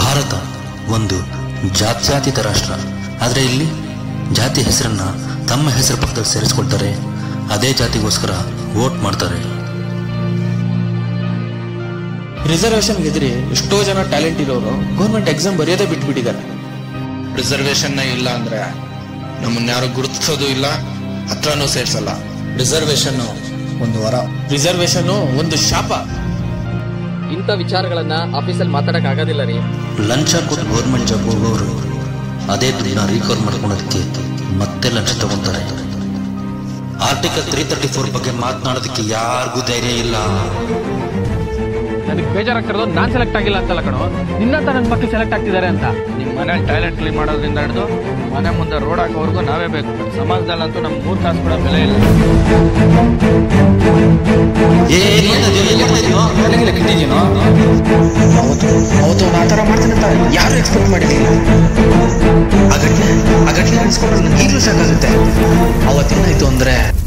ಭಾರತ ಒಂದು ಜಾತ್ಯತೀತ ರಾಷ್ಟ್ರ ಆದರೆ ಇಲ್ಲಿ ಜಾತಿ ಹೆಸರನ್ನ ತಮ್ಮ ಹೆಸರು ಪಕ್ಕದಲ್ಲಿ ಸೇರಿಸ್ಕೊಳ್ತಾರೆ ಅದೇ ಜಾತಿಗೋಸ್ಕರ ವೋಟ್ ಮಾಡ್ತಾರೆ ರಿಸರ್ವೇಶನ್ ಗೆದ್ರಿ ಎಷ್ಟೋ ಜನ ಟ್ಯಾಲೆಂಟ್ ಇರೋರು ಗೌರ್ಮೆಂಟ್ ಎಕ್ಸಾಮ್ ಬರೆಯೋದೇ ಬಿಟ್ಬಿಟ್ಟಿದ್ದಾರೆ ರಿಸರ್ವೇಶನ್ ಇಲ್ಲ ಅಂದ್ರೆ ನಮ್ಮನ್ನ ಯಾರು ಗುರುತಿಸೋದು ಇಲ್ಲ ಹತ್ರನೂ ಸೇರ್ಸಲ್ಲ ರಿಸರ್ವೇಶನ್ ಒಂದು ವರ ರಿಸರ್ವೇಶನ್ ಒಂದು ಶಾಪ ಇಂಥ ವಿಚಾರಗಳನ್ನ ಆಫೀಸಲ್ಲಿ ಮಾತಾಡಕ್ ಆಗೋದಿಲ್ಲ ರೀ ಲಂಚ ಕೊಟ್ಟು ಗೌರ್ಮೆಂಟ್ ಜಾಬ್ ಹೋಗೋರು ಅದೇ ದುಡ್ಡನ್ನ ರಿಕವರ್ ಮಾಡ್ಕೊಳೋದಕ್ಕೆ ಮತ್ತೆ ಲಂಚ ತಗೊಂತಾರೆ ಆರ್ಟಿಕಲ್ ತ್ರೀ ತರ್ಟಿ ಫೋರ್ ಬಗ್ಗೆ ಮಾತನಾಡೋದಕ್ಕೆ ಯಾರಿಗೂ ಧೈರ್ಯ ಇಲ್ಲ ನನಗೆ ಬೇಜಾರಾಗ್ತಿರೋದು ನಾನ್ ಸೆಲೆಕ್ಟ್ ಆಗಿಲ್ಲ ಅಂತಲ್ಲ ಕಣೋ ನಿನ್ನಂತ ನನ್ನ ಮಕ್ಕಳು ಸೆಲೆಕ್ಟ್ ಆಗ್ತಿದ್ದಾರೆ ಅಂತ ನಿಮ್ಮ ಮನೆ ಟ್ಯಾಲೆಂಟ್ ಕ್ಲೀನ್ ಮಾಡೋದ್ರಿಂದ ಹಿಡಿದು ಮನೆ ಮುಂದೆ ರೋಡ್ ಹಾಕೋವರೆಗೂ ನಾವೇ ಬೇಕು ಸಮಾಜದಲ್ಲಂತೂ ನಮ್ಗೆ ಮೂರು ಕಾಸು ಕೂಡ ಬೆಲೆ ಇಲ್ಲ ಅವತ್ತು ಅವತ್ತು ಅವ್ನು ಆ ಥರ ಮಾಡ್ತಾನೆ ಅಂತ ಯಾರು ಎಕ್ಸ್ಪೆಕ್ಟ್ ಮಾಡಿರಲಿಲ್ಲ ಆ ಘಟನೆ ಆ ಘಟನೆ ಅನ್ಸ್ಕೊಂಡ್ರೆ ನನಗೆ ಈಗಲೂ ಸಾಕಾಗುತ್ತೆ ಅವತ್ತೇನಾಯ್ತು ಅಂದ್ರೆ